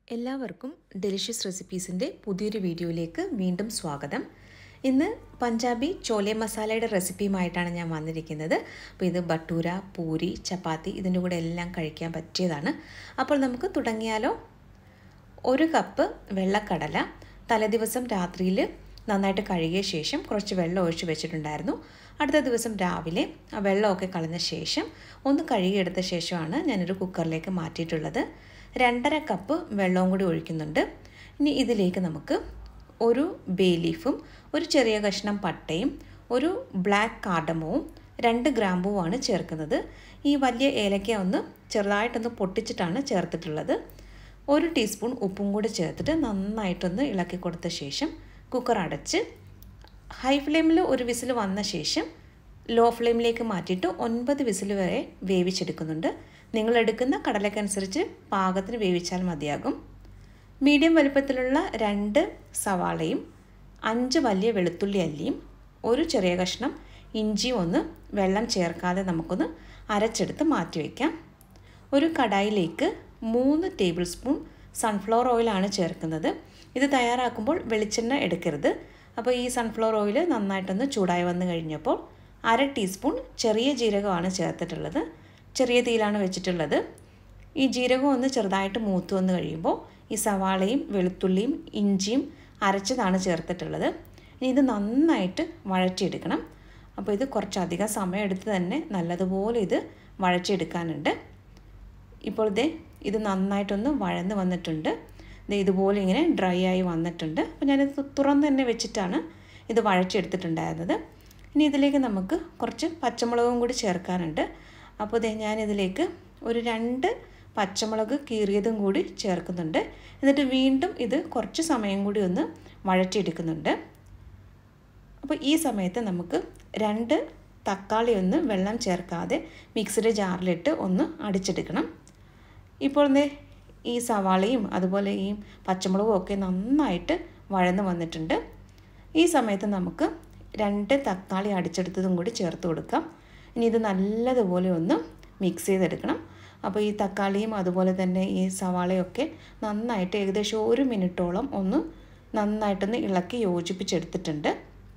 എല്ലാവർക്കും ഡെലിഷ്യസ് റെസിപ്പീസിൻ്റെ പുതിയൊരു വീഡിയോയിലേക്ക് വീണ്ടും സ്വാഗതം ഇന്ന് പഞ്ചാബി ചോലെ മസാലയുടെ റെസിപ്പിയുമായിട്ടാണ് ഞാൻ വന്നിരിക്കുന്നത് അപ്പോൾ ഇത് ബട്ടൂര പൂരി ചപ്പാത്തി ഇതിൻ്റെ കൂടെ എല്ലാം കഴിക്കാൻ പറ്റിയതാണ് അപ്പോൾ നമുക്ക് തുടങ്ങിയാലോ ഒരു കപ്പ് വെള്ളക്കടല തലേദിവസം രാത്രിയിൽ നന്നായിട്ട് കഴുകിയ ശേഷം കുറച്ച് വെള്ളം ഒഴിച്ച് വെച്ചിട്ടുണ്ടായിരുന്നു അടുത്ത ദിവസം രാവിലെ ആ വെള്ളമൊക്കെ കളഞ്ഞ ശേഷം ഒന്ന് കഴുകിയെടുത്ത ശേഷമാണ് ഞാനൊരു കുക്കറിലേക്ക് മാറ്റിയിട്ടുള്ളത് രണ്ടര കപ്പ് വെള്ളവും കൂടി ഒഴിക്കുന്നുണ്ട് ഇനി ഇതിലേക്ക് നമുക്ക് ഒരു ബേ ലീഫും ഒരു ചെറിയ കഷ്ണം പട്ടയും ഒരു ബ്ലാക്ക് കാർഡമവും രണ്ട് ഗ്രാമ്പുമാണ് ചേർക്കുന്നത് ഈ വലിയ ഏലക്ക ഒന്ന് ചെറുതായിട്ടൊന്ന് പൊട്ടിച്ചിട്ടാണ് ചേർത്തിട്ടുള്ളത് ഒരു ടീസ്പൂൺ ഉപ്പും കൂടി ചേർത്തിട്ട് നന്നായിട്ടൊന്ന് ഇളക്കി കൊടുത്ത ശേഷം കുക്കർ അടച്ച് ഹൈ ഫ്ലെയിമിൽ ഒരു വിസിൽ വന്ന ശേഷം ലോ ഫ്ലെയിമിലേക്ക് മാറ്റിയിട്ട് ഒൻപത് വിസിൽ വരെ വേവിച്ചെടുക്കുന്നുണ്ട് നിങ്ങൾ എടുക്കുന്ന കടലക്കനുസരിച്ച് പാകത്തിന് വേവിച്ചാൽ മതിയാകും മീഡിയം വലുപ്പത്തിലുള്ള രണ്ട് സവാളയും അഞ്ച് വലിയ വെളുത്തുള്ളി അല്ലിയും ഒരു ചെറിയ കഷ്ണം ഇഞ്ചിയും ഒന്ന് വെള്ളം ചേർക്കാതെ നമുക്കൊന്ന് അരച്ചെടുത്ത് മാറ്റി വയ്ക്കാം ഒരു കടായിലേക്ക് മൂന്ന് ടേബിൾ സ്പൂൺ സൺഫ്ലവർ ഓയിലാണ് ചേർക്കുന്നത് ഇത് തയ്യാറാക്കുമ്പോൾ വെളിച്ചെണ്ണ എടുക്കരുത് അപ്പോൾ ഈ സൺഫ്ലവർ ഓയിൽ നന്നായിട്ടൊന്ന് ചൂടായി വന്നു കഴിഞ്ഞപ്പോൾ അര ടീസ്പൂൺ ചെറിയ ജീരകമാണ് ചേർത്തിട്ടുള്ളത് ചെറിയ തീയിലാണ് വെച്ചിട്ടുള്ളത് ഈ ജീരകം ഒന്ന് ചെറുതായിട്ട് മൂത്ത് വന്ന് കഴിയുമ്പോൾ ഈ സവാളയും വെളുത്തുള്ളിയും ഇഞ്ചിയും അരച്ചതാണ് ചേർത്തിട്ടുള്ളത് ഇനി ഇത് നന്നായിട്ട് വഴറ്റിയെടുക്കണം അപ്പോൾ ഇത് കുറച്ചധികം സമയമെടുത്ത് തന്നെ നല്ലതുപോലെ ഇത് വഴറ്റിയെടുക്കാനുണ്ട് ഇപ്പോൾ ഇതേ ഇത് നന്നായിട്ടൊന്ന് വഴന്ന് വന്നിട്ടുണ്ട് ഇത് ഇതുപോലെ ഇങ്ങനെ ഡ്രൈ ആയി വന്നിട്ടുണ്ട് അപ്പോൾ ഞാനിത് തുറന്ന് തന്നെ വെച്ചിട്ടാണ് ഇത് വഴറ്റിയെടുത്തിട്ടുണ്ടായിരുന്നത് ഇനി ഇതിലേക്ക് നമുക്ക് കുറച്ച് പച്ചമുളകും കൂടി ചേർക്കാനുണ്ട് അപ്പോൾ ഇതേ ഞാനിതിലേക്ക് ഒരു രണ്ട് പച്ചമുളക് കീറിയതും കൂടി ചേർക്കുന്നുണ്ട് എന്നിട്ട് വീണ്ടും ഇത് കുറച്ച് സമയം കൂടി ഒന്ന് വഴറ്റിയെടുക്കുന്നുണ്ട് അപ്പോൾ ഈ സമയത്ത് നമുക്ക് രണ്ട് തക്കാളി ഒന്ന് വെള്ളം ചേർക്കാതെ മിക്സിയുടെ ജാറിലിട്ട് ഒന്ന് അടിച്ചെടുക്കണം ഇപ്പോൾ ഈ സവാളയും അതുപോലെ ഈ പച്ചമുളകും ഒക്കെ നന്നായിട്ട് വഴന്ന് വന്നിട്ടുണ്ട് ഈ സമയത്ത് നമുക്ക് രണ്ട് തക്കാളി അടിച്ചെടുത്തതും കൂടി ചേർത്ത് കൊടുക്കാം ഇനി ഇത് നല്ലതുപോലെ ഒന്ന് മിക്സ് ചെയ്തെടുക്കണം അപ്പോൾ ഈ തക്കാളിയും അതുപോലെ തന്നെ ഈ സവാളയൊക്കെ നന്നായിട്ട് ഏകദേശം ഒരു മിനിറ്റോളം ഒന്ന് നന്നായിട്ടൊന്ന് ഇളക്കി യോജിപ്പിച്ചെടുത്തിട്ടുണ്ട്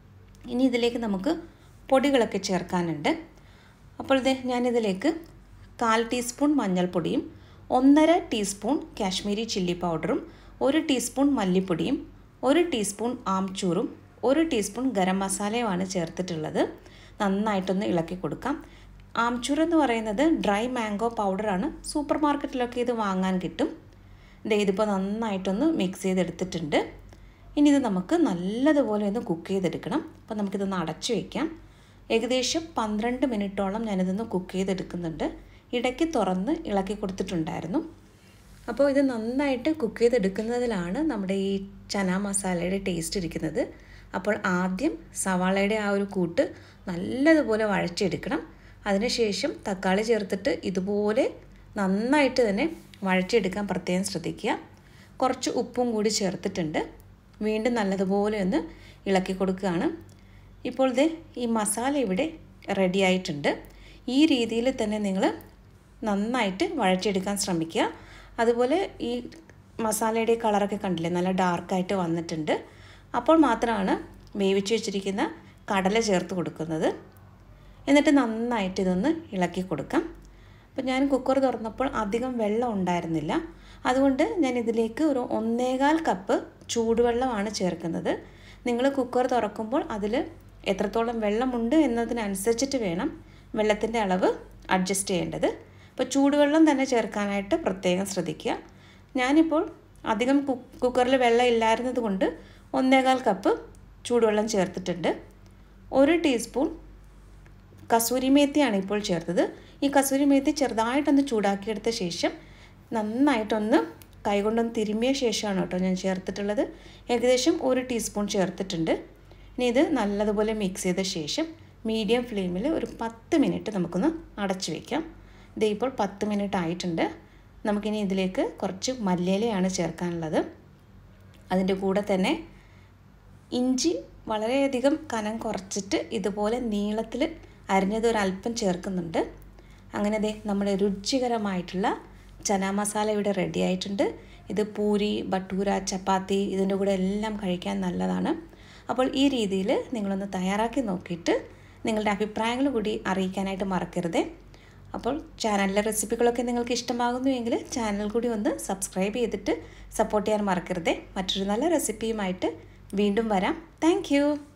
ഇനി ഇതിലേക്ക് നമുക്ക് പൊടികളൊക്കെ ചേർക്കാനുണ്ട് അപ്പോൾ ഇത് ഞാനിതിലേക്ക് കാൽ ടീസ്പൂൺ മഞ്ഞൾപ്പൊടിയും ഒന്നര ടീസ്പൂൺ കാശ്മീരി ചില്ലി പൗഡറും ഒരു ടീസ്പൂൺ മല്ലിപ്പൊടിയും ഒരു ടീസ്പൂൺ ആംചൂറും ഒരു ടീസ്പൂൺ ഗരം മസാലയുമാണ് ചേർത്തിട്ടുള്ളത് നന്നായിട്ടൊന്ന് ഇളക്കി കൊടുക്കാം ആംചൂർ എന്ന് പറയുന്നത് ഡ്രൈ മാംഗോ പൗഡറാണ് സൂപ്പർ മാർക്കറ്റിലൊക്കെ ഇത് വാങ്ങാൻ കിട്ടും ഇത് ഇതിപ്പോൾ നന്നായിട്ടൊന്ന് മിക്സ് ചെയ്തെടുത്തിട്ടുണ്ട് ഇനി ഇത് നമുക്ക് നല്ലതുപോലെ ഒന്ന് കുക്ക് ചെയ്തെടുക്കണം അപ്പോൾ നമുക്കിതൊന്ന് അടച്ചു വയ്ക്കാം ഏകദേശം പന്ത്രണ്ട് മിനിറ്റോളം ഞാനിതൊന്ന് കുക്ക് ചെയ്തെടുക്കുന്നുണ്ട് ഇടയ്ക്ക് തുറന്ന് ഇളക്കി കൊടുത്തിട്ടുണ്ടായിരുന്നു അപ്പോൾ ഇത് നന്നായിട്ട് കുക്ക് ചെയ്തെടുക്കുന്നതിലാണ് നമ്മുടെ ഈ ചന മസാലയുടെ ടേസ്റ്റ് ഇരിക്കുന്നത് അപ്പോൾ ആദ്യം സവാളയുടെ ആ ഒരു കൂട്ട് നല്ലതുപോലെ വഴച്ചെടുക്കണം അതിനുശേഷം തക്കാളി ചേർത്തിട്ട് ഇതുപോലെ നന്നായിട്ട് തന്നെ വഴച്ചെടുക്കാൻ പ്രത്യേകം ശ്രദ്ധിക്കുക കുറച്ച് ഉപ്പും കൂടി ചേർത്തിട്ടുണ്ട് വീണ്ടും നല്ലതുപോലെ ഒന്ന് ഇളക്കി കൊടുക്കുകയാണ് ഇപ്പോൾ ഇത് ഈ മസാല ഇവിടെ റെഡി ആയിട്ടുണ്ട് ഈ രീതിയിൽ തന്നെ നിങ്ങൾ നന്നായിട്ട് വഴച്ചെടുക്കാൻ ശ്രമിക്കുക അതുപോലെ ഈ മസാലയുടെ കളറൊക്കെ കണ്ടില്ലേ നല്ല ഡാർക്കായിട്ട് വന്നിട്ടുണ്ട് അപ്പോൾ മാത്രമാണ് വേവിച്ച് വെച്ചിരിക്കുന്ന കടല ചേർത്ത് കൊടുക്കുന്നത് എന്നിട്ട് നന്നായിട്ട് ഇതൊന്ന് ഇളക്കി കൊടുക്കാം അപ്പോൾ ഞാൻ കുക്കർ തുറന്നപ്പോൾ അധികം വെള്ളം ഉണ്ടായിരുന്നില്ല അതുകൊണ്ട് ഞാൻ ഇതിലേക്ക് ഒരു ഒന്നേകാൽ കപ്പ് ചൂടുവെള്ളമാണ് ചേർക്കുന്നത് നിങ്ങൾ കുക്കർ തുറക്കുമ്പോൾ അതിൽ എത്രത്തോളം വെള്ളമുണ്ട് എന്നതിനനുസരിച്ചിട്ട് വേണം വെള്ളത്തിൻ്റെ അളവ് അഡ്ജസ്റ്റ് ചെയ്യേണ്ടത് അപ്പോൾ ചൂടുവെള്ളം തന്നെ ചേർക്കാനായിട്ട് പ്രത്യേകം ശ്രദ്ധിക്കുക ഞാനിപ്പോൾ അധികം കുക്കറിൽ വെള്ളം ഇല്ലായിരുന്നത് കൊണ്ട് ഒന്നേകാൽ കപ്പ് ചൂടുവെള്ളം ചേർത്തിട്ടുണ്ട് ഒരു ടീസ്പൂൺ കസൂരി മേത്തിയാണ് ഇപ്പോൾ ചേർത്തത് ഈ കസൂരി മേത്തി ചെറുതായിട്ടൊന്ന് ചൂടാക്കിയെടുത്ത ശേഷം നന്നായിട്ടൊന്ന് കൈകൊണ്ടൊന്ന് തിരുമ്മിയ ശേഷമാണ് കേട്ടോ ഞാൻ ചേർത്തിട്ടുള്ളത് ഏകദേശം ഒരു ടീസ്പൂൺ ചേർത്തിട്ടുണ്ട് ഇനി ഇത് നല്ലതുപോലെ മിക്സ് ചെയ്ത ശേഷം മീഡിയം ഫ്ലെയിമിൽ ഒരു പത്ത് മിനിറ്റ് നമുക്കൊന്ന് അടച്ചു വയ്ക്കാം ഇത് ഇപ്പോൾ പത്ത് മിനിറ്റ് ആയിട്ടുണ്ട് നമുക്കിനി ഇതിലേക്ക് കുറച്ച് മല്ലിയിലയാണ് ചേർക്കാനുള്ളത് അതിൻ്റെ കൂടെ തന്നെ ഇഞ്ചി വളരെയധികം കനം കുറച്ചിട്ട് ഇതുപോലെ നീളത്തിൽ അരിഞ്ഞത് ഒരല്പം ചേർക്കുന്നുണ്ട് അങ്ങനെ ദേ നമ്മുടെ രുചികരമായിട്ടുള്ള ചന മസാല ഇവിടെ റെഡി ആയിട്ടുണ്ട് ഇത് പൂരി ബട്ടൂര ചപ്പാത്തി ഇതിൻ്റെ കൂടെ എല്ലാം കഴിക്കാൻ നല്ലതാണ് അപ്പോൾ ഈ രീതിയിൽ നിങ്ങളൊന്ന് തയ്യാറാക്കി നോക്കിയിട്ട് നിങ്ങളുടെ അഭിപ്രായങ്ങൾ കൂടി അറിയിക്കാനായിട്ട് മറക്കരുത് അപ്പോൾ ചാനലിലെ റെസിപ്പികളൊക്കെ നിങ്ങൾക്ക് ഇഷ്ടമാകുന്നുവെങ്കിൽ ചാനൽ കൂടി ഒന്ന് സബ്സ്ക്രൈബ് ചെയ്തിട്ട് സപ്പോർട്ട് ചെയ്യാൻ മറക്കരുത് മറ്റൊരു നല്ല റെസിപ്പിയുമായിട്ട് വീണ്ടും വരാം താങ്ക്